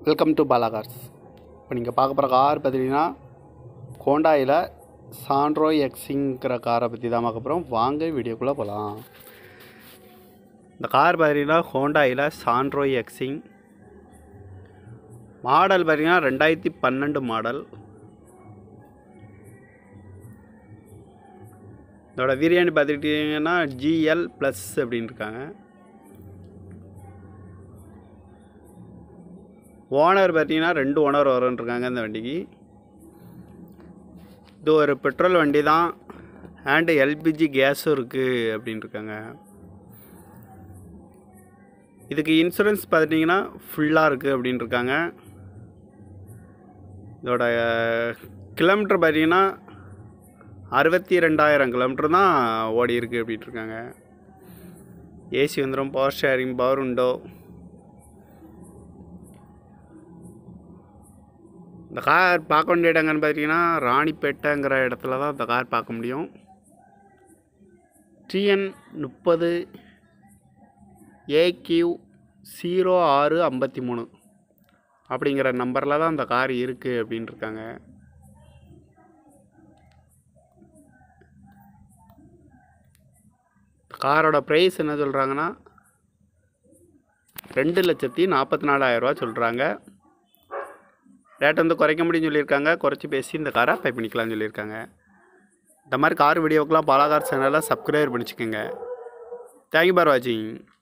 welcome to Bala cars இப்போ நீங்கள் பார்க்க போகிற கார் பார்த்தீங்கன்னா ஹோண்டாயில் சாண்ட்ரோ எக்ஸிங்கிற காரை பற்றி தான் பார்க்க போகிறோம் வாங்க வீடியோக்குள்ளே போகலாம் இந்த கார் பார்த்தீங்கன்னா ஹோண்டாயில் சாண்ட்ரோ எக்ஸிங் மாடல் பார்த்தீங்கன்னா ரெண்டாயிரத்தி பன்னெண்டு மாடல் இதோட வேரியன்ட் பார்த்துக்கிட்டிங்கன்னா ஜிஎல் ப்ளஸ் அப்படின்னு இருக்காங்க ஓனர் பார்த்தீங்கன்னா ரெண்டு ஓனர் வரும்ன்ருக்காங்க இந்த வண்டிக்கு இது ஒரு பெட்ரோல் வண்டி தான் அண்டு எல்பிஜி கேஸும் இருக்குது அப்படின்னு இருக்காங்க இதுக்கு இன்சூரன்ஸ் பார்த்துட்டிங்கன்னா ஃபுல்லாக இருக்குது அப்படின்னு இருக்காங்க இதோட கிலோமீட்டர் பார்த்தீங்கன்னா அறுபத்தி ரெண்டாயிரம் கிலோமீட்டர் தான் ஓடி இருக்குது அப்படின்ட்டு இருக்காங்க ஏசி வந்துடும் பவர் ஷேரிங் பவர் உண்டோ இந்த கார் பார்க்க வேண்டிய இடங்கன்னு பார்த்தீங்கன்னா ராணிப்பேட்டைங்கிற இடத்துல தான் இந்த கார் பார்க்க முடியும் டிஎன் முப்பது ஏக்யூ ஜீரோ ஆறு ஐம்பத்தி மூணு அப்படிங்கிற நம்பரில் தான் இந்த கார் இருக்குது அப்படின்னு இருக்காங்க காரோட ப்ரைஸ் என்ன சொல்கிறாங்கன்னா ரெண்டு லட்சத்தி நாற்பத்தி நாலாயிரரூவா சொல்கிறாங்க ரேட் வந்து குறைக்க முடியும்னு சொல்லியிருக்காங்க குறைச்சி பேசி இந்த காரை பை பண்ணிக்கலாம்னு சொல்லியிருக்காங்க இந்த மாதிரி கார் வீடியோக்கெலாம் பாலாகார் சேனலை சப்ஸ்கிரைப் பண்ணிச்சுக்கோங்க தேங்க்யூ பார் வாட்சிங்